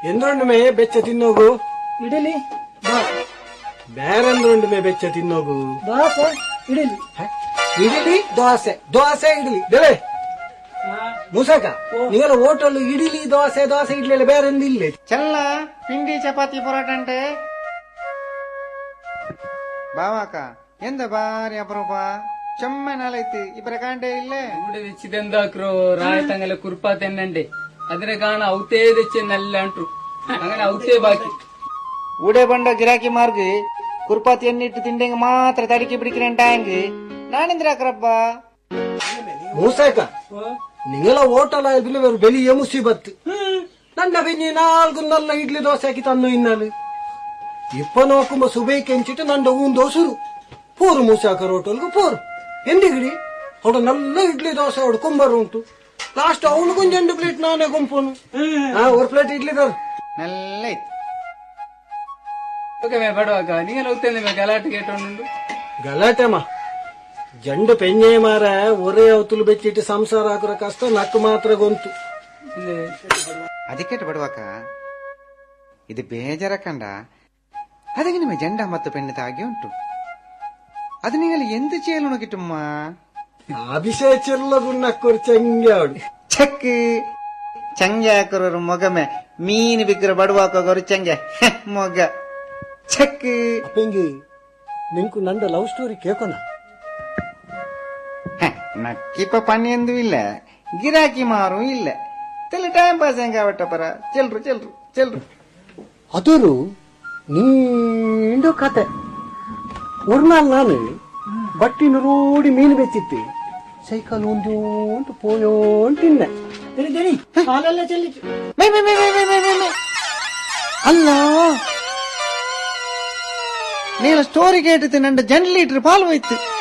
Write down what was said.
ಎಂದ್ರುಂಡು ಮೇ ಬೆಚ್ಚ ತಿನ್ನೋಗು ಇಡಲಿ ಬೇರೆಂದ್ರುಂಡು ಮೇ ಬೆಚ್ಚ ತಿನ್ನೋಗು ದೋಸೆ ಇಡಲಿ ಹ? ಇಡ್ಲಿ ದೋಸೆ ದೋಸೆ ಇಡ್ಲಿ ದೇವೆ ಮುಸಕ ನಿಂಗಲ ಹೋಟೆಲ್ ಇಡ್ಲಿ ದೋಸೆ ದೋಸೆ ಇಡ್ಲಿ ಎಲ್ಲ ಬೇರೆ ಇಲ್ಲ చల్ల పిండి చపాతి పొరాట అంటే బావాక ಎಂದ ಬಾರಿ ಅಪರೂಪ ಚೆಮ್ಮೆ ನಾಳೈತಿ ಇಬ್ಬರ ಕಾಂಡೆ ಇಲ್ಲೇ ഇവിടെ വെച്ചിതെന്താക്കറോ റായത്തങ്ങനെ കുറുപ്പാ തന്നെ അതിനെ കാണാൻ ഔത്തേ തെച്ച് നല്ല ഉണ്ടു അങ്ങനെ ഔത്തേ ബാക്കി ಊಡೆ ಬಂಡ ಗಿರಾಕಿ ಮಾರ್ಗ ಕುರ್ಪಾತಿ ಎಣ್ಣಿಟ್ಟು ತಿಂಡೆಂಗ ಮಾತ್ರ ತಡಿಕೆ ಬಿಡಿக்கிறೇನ್ ಟ್ಯಾಂಗ್ ನಾನಿಂದ್ರಾಕ್ರಪ್ಪ ಮೂಸಕ ನಿಂಗಲ ಹೋಟೆಲ್ ಆಯ್ತು ಬೇರೆ ಬೆಲಿಯ ಮುಸಿಬತ್ತು ನನ್ನ ಬೆನ್ನಿ ನಾಲ್ಕು ನಲ್ಲ ಇಡ್ಲಿ ದೋಸೆ ಹಾಕಿ ತನ್ನು ಇನ್ನಲು ಇಪ್ಪ ನೋಕುಂಬ ಸುಬೈ ಕೆಂಚಿಟ್ಟು ನಂಡ ಊನ್ ದೋಸರು ಪೂರು ಮೂಸಾಕರ್ ಹೋಟೆಲ್ಗೂ ಪೂರು ಎಂದಿಗಿಡಿ ಹೊಡ ನಲ್ಲ ಇಡ್ಲಿ ದೋಸೆ ಹೊಡು ಕುಂಬರು ಉಂಟು ಲಾಸ್ಟ್ ಅವನು ಕೊಂಚ ಪ್ಲೇಟ್ ನಾನೇ ಗುಂಪುನು ಹಾ ஒரு ಪ್ಲೇಟ್ ಇಡ್ಲಿ ದೋರ್ ನೆಲ್ಲ ಐತಿ ಓಕೆ ಮೇ ಬಡವಾಕ ನೀನು ಔತೇನೆ ಮೇ ಗಲಾಟೆ ಕೇಟೊಂಡು ಗಲಾಟೆ ಮಾ ಜಂಡು ಪೆಣ್ಣೆ ಮಾರ ಒರೇ ಅವತುಲು ಬೆಚ್ಚಿಟ್ಟು ಸಂಸಾರ ಹಾಕುವ ಕಷ್ಟ ನಕ್ಕು ಮಾತ್ರ ಗೊಂತು ಅದಕ್ಕೆ ಬಡವಾಕ ಇದು ಬೇಜಾರ ಕಂಡ ಅದಕ್ಕೆ ನಿಮ್ಮ ಜೆಂಡ ಮತ್ತು ಪೆಣ್ಣೆ ತಾಗಿ ಉಂಟು ಅದು ನೀಗಲ್ಲಿ ಎಂತ ಚೇಲು ಗಿಟ್ಟುಮ್ಮ ಅಭಿಷೇಕ ನಕ್ಕೋರು ಚಂಗೆ ಆಡು ಚಕ್ ಚಂಗೆ ಹಾಕೋರು ಮೊಗಮೆ ಮೀನು ಬಿಕ್ಕರ ಬಡವಾಕೋರು ಚಂಗೆ ಹೆ, ಮೊಗ ಚಕ್ ಅಪ್ಪಂಗಿ ನಿಂಕು ನಂದ ಲವ್ ಸ್ಟೋರಿ ಕೇಕೋನ ಹೆ, ನಕ್ಕಿಪ್ಪ ಪಣ್ಣಿ ಎಂದು ಇಲ್ಲ ಗಿರಾಕಿ ಮಾರು ಇಲ್ಲ ತಲೆ ಟೈಮ್ ಪಾಸ್ ಹೆಂಗ ಪರ ಚೆಲ್ರು ಚೆಲ್ರು ಚೆಲ್ರು ಅದೂರು ನೀಂಡು ಕತೆ ಉರ್ನಾಲ್ ನಾನು ಬಟ್ಟಿನ ರೋಡಿ ಮೀನು ಬೆಚ್ಚಿತ್ತು ಸೈಕಲ್ ಒಂದು ಉಂಟು ಪೋಯೋ ತಿನ್ನೆ ತಿಳಿ ತಿಳಿ ಹಾಲೆಲ್ಲ ಚೆಲ್ಲಿತು ಮೈ ಮೈ ಮೈ ಮೈ ಮೈ ಮೈ ಮೈ ಮೈ. ಅಲ್ಲ ನೀನು ಸ್ಟೋರಿ ಕೇಟಿತ್ತು ನಂದು ಜಂಡ್ ಲೀಟರ್ ಪಾಲು ಹೋಯ್ತು